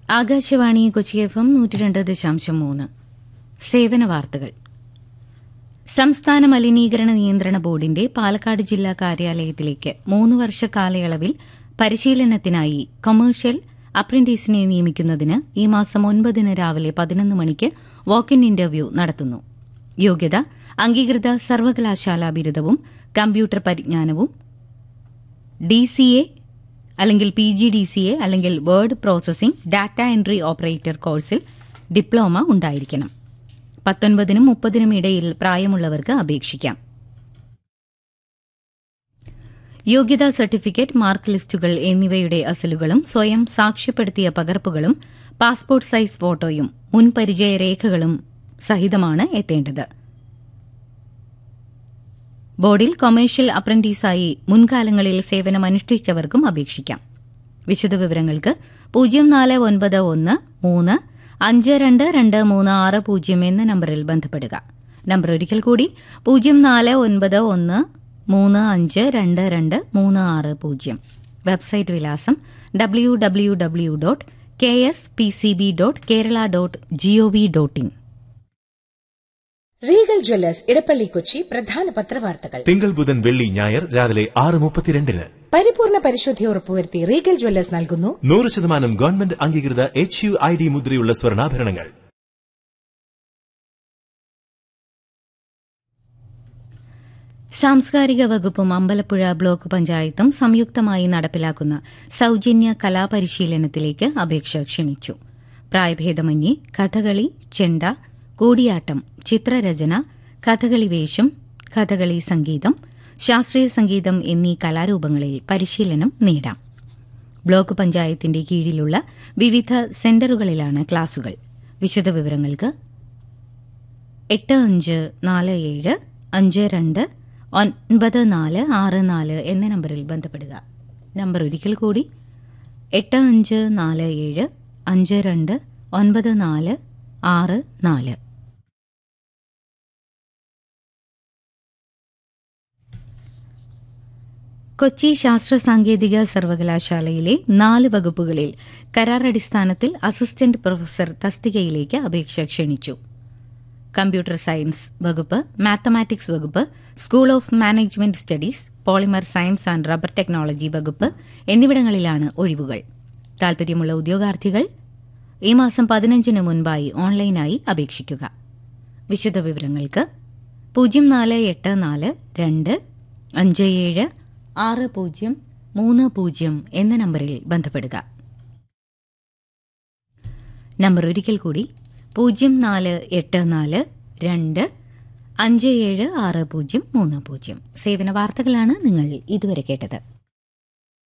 Akashvani Kochi F M നൂറ്റി രണ്ട് ദശാംശം മൂന്ന് സേവന വാർത്തകൾ സംസ്ഥാന മലിനീകരണ നിയന്ത്രണ ബോർഡിന്റെ പാലക്കാട് ജില്ലാ കാര്യാലയത്തിലേക്ക് മൂന്ന് വർഷ കാലയളവിൽ പരിശീലനത്തിനായി കൊമേഴ്ഷ്യൽ അപ്രന്റീസിനെ നിയമിക്കുന്നതിന് ഈ മാസം ഒൻപതിന് രാവിലെ പതിനൊന്ന് മണിക്ക് വാക്ക് ഇൻ ഇന്റർവ്യൂ നടത്തുന്നു യോഗ്യത അംഗീകൃത സർവകലാശാലാ ബിരുദവും കമ്പ്യൂട്ടർ പരിജ്ഞാനവും ഡി സി എ അല്ലെങ്കിൽ P G D C A അല്ലെങ്കിൽ word processing data entry operator കോഴ്സിൽ ഡിപ്ലോമ ഉണ്ടായിരിക്കണം പത്തൊൻപതിനും മുപ്പതിനും ഇടയിൽ പ്രായമുള്ളവർക്ക് അപേക്ഷിക്കാം യോഗ്യതാ സർട്ടിഫിക്കറ്റ് മാർക്ക് ലിസ്റ്റുകൾ എന്നിവയുടെ അസലുകളും സ്വയം സാക്ഷ്യപ്പെടുത്തിയ പകർപ്പുകളും പാസ്പോർട്ട് സൈസ് ഫോട്ടോയും മുൻപരിചയ രേഖകളും സഹിതമാണ് എത്തേണ്ടത് ബോർഡിൽ കൊമേഴ്ഷ്യൽ അപ്രന്റീസായി മുൻകാലങ്ങളിൽ സേവനമനുഷ്ഠിച്ചവർക്കും അപേക്ഷിക്കാം വിശദവിവരങ്ങൾക്ക് പൂജ്യം നാല് ഒൻപത് ഒന്ന് മൂന്ന് അഞ്ച് രണ്ട് രണ്ട് മൂന്ന് ആറ് പൂജ്യം എന്ന നമ്പറിൽ ബന്ധപ്പെടുക നമ്പർ ഒരിക്കൽ കൂടി പൂജ്യം നാല് ഒൻപത് ഒന്ന് മൂന്ന് അഞ്ച് രണ്ട് രണ്ട് മൂന്ന് ആറ് പൂജ്യം വെബ്സൈറ്റ് വിലാസം W W W dot K S P C B dot Kerala dot GOV dot in Regal jewellers Edappally Kochi പ്രധാന പത്രവാർത്തകൾ തിങ്കൾ ബുധൻ വെള്ളി ഞായർ രാവിലെ ആറ് മുപ്പത്തിരണ്ടിന് പരിപൂർണ പരിശുദ്ധി ഉറപ്പുവരുത്തി റീഗൽ ജ്വല്ലേഴ്സ് നൽകുന്നു നൂറ് ശതമാനം ഗവൺമെന്റ് അംഗീകൃത എച്ച് യു ഐ ഡി മുദ്രയുള്ള സ്വർണ്ണാഭരണങ്ങൾ സാംസ്കാരിക വകുപ്പും അമ്പലപ്പുഴ ബ്ലോക്ക് പഞ്ചായത്തും സംയുക്തമായി നടപ്പിലാക്കുന്ന സൌജന്യ കലാപരിശീലനത്തിലേക്ക് അപേക്ഷ ക്ഷണിച്ചു പ്രായഭേദമന്യേ കഥകളി ചെണ്ട കൂടിയാട്ടം ചിത്രരചന കഥകളി വേഷം കഥകളി സംഗീതം ശാസ്ത്രീയ സംഗീതം എന്നീ കലാരൂപങ്ങളിൽ പരിശീലനം നേടാം ബ്ലോക്ക് പഞ്ചായത്തിന്റെ കീഴിലുള്ള വിവിധ സെന്ററുകളിലാണ് ക്ലാസുകൾ വിശദവിവരങ്ങൾക്ക് എട്ട് അഞ്ച് നാല് ഏഴ് അഞ്ച് രണ്ട് ഒൻപത് നാല് ആറ് നാല് എന്ന നമ്പറിൽ ബന്ധപ്പെടുക നമ്പർ ഒരിക്കൽ കൂടി എട്ട് അഞ്ച് നാല് ഏഴ് അഞ്ച് രണ്ട് ഒൻപത് നാല് ആറ് നാല് കൊച്ചി ശാസ്ത്ര സാങ്കേതിക സർവകലാശാലയിലെ നാല് വകുപ്പുകളിൽ കരാറടിസ്ഥാനത്തിൽ അസിസ്റ്റന്റ് പ്രൊഫസർ തസ്തികയിലേക്ക് അപേക്ഷ ക്ഷണിച്ചു കമ്പ്യൂട്ടർ സയൻസ് വകുപ്പ് മാത്തമാറ്റിക്സ് വകുപ്പ് school of management studies polymer science and rubber technology വകുപ്പ് എന്നിവിടങ്ങളിലാണ് ഒഴിവുകൾ താൽപര്യമുള്ള ഉദ്യോഗാർത്ഥികൾ ഈ മാസം പതിനഞ്ചിന് മുൻപായി ഓൺലൈനായി അപേക്ഷിക്കുക വിശദവിവരങ്ങൾക്ക് പൂജ്യം നാല് എട്ട് നാല് രണ്ട് അഞ്ച് ഏഴ് ആറ് പൂജ്യം മൂന്ന് പൂജ്യം എന്ന നമ്പറിൽ ബന്ധപ്പെടുക നമ്പർ ഒരിക്കൽ കൂടി പൂജ്യം നാല് എട്ട് നാല് രണ്ട് അഞ്ച് ഏഴ് ആറ് പൂജ്യം മൂന്ന് പൂജ്യം സേവന വാർത്തകളാണ് നിങ്ങൾ ഇതുവരെ കേട്ടത്